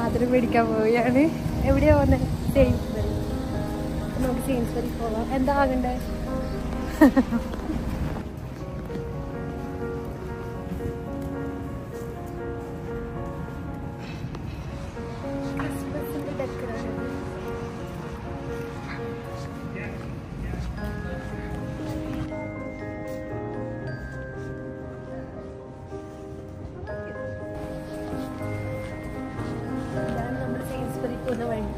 സാധനം മേടിക്കാൻ പോവുകയാണ് എവിടെയാ പോകുന്നത് സെയിൻസ്ബറി നമുക്ക് സെയിൻസ്ബറി പോവാം എന്താ വാങ്ങണ്ടേ ക്രിസ്മസിന്റെ ഡെക്കറേഷൻ ഇതാണ് നമ്മൾ സെയിൽസ്ബറി പോകുന്ന വഴി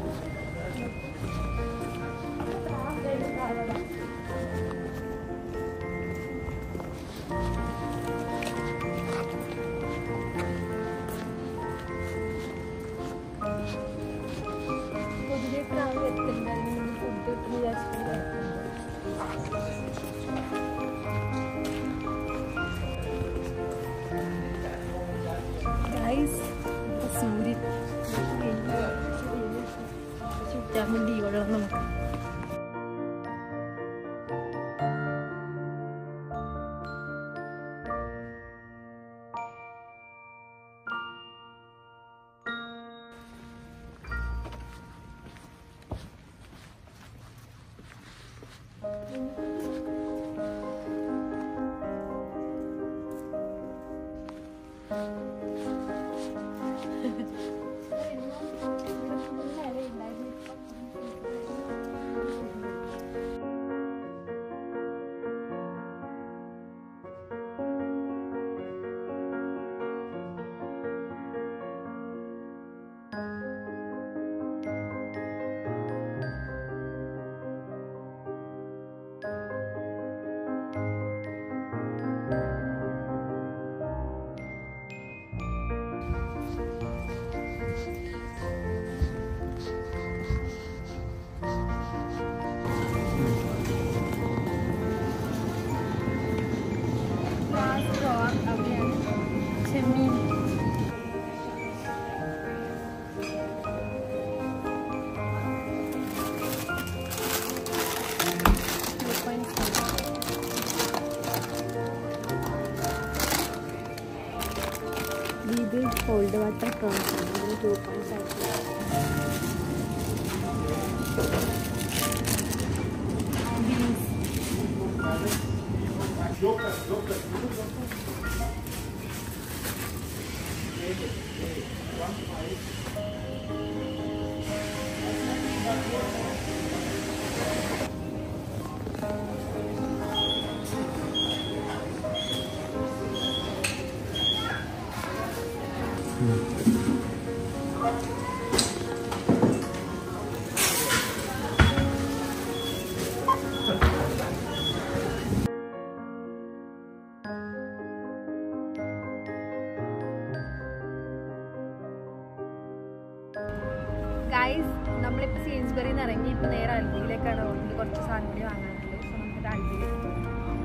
പൊതുവെ പ്രാവ് എത്തുന്നുണ്ടായിരുന്നു ഫുഡ് കിട്ടുന്ന വിചാരിച്ചിട്ടുണ്ട് ഗൈസ് സൂര്യൻ ചുറ്റാൻ വേണ്ടി ഇവിടെ വന്ന് നമുക്ക് ചെമ്മീൻ ഇത് കോൾഡ് വാട്ടർ പ്രോൺസ് ആണ് ഇതിന് two point five beans guys നമ്മളിപ്പോൾ സീൻസ്ബറിയിൽ നിന്ന് ഇറങ്ങി ഇപ്പോൾ നേരെ അൽബിയിലേക്കാണ് പോകുന്നത് കുറച്ച് സാധനം കൂടി വാങ്ങാനുണ്ട് സോ നമുക്ക് അൽബിയിലേക്ക് പോകാം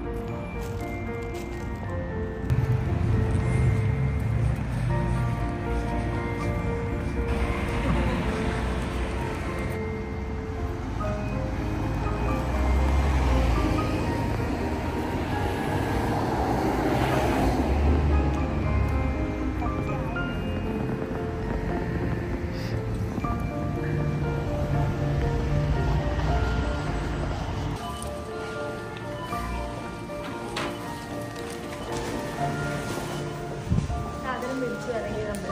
സാധനം വിളിച്ചു ഇറങ്ങി നമ്മൾ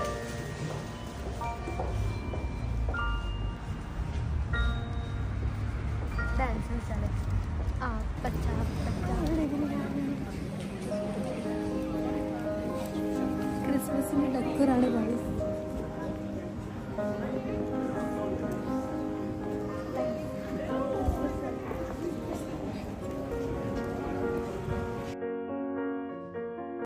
ഡാൻസ് കളിച്ചാലേ ആ പച്ച പച്ച ക്രിസ്മസിന്റെ ഡെക്കറാണ് ഗൈസ്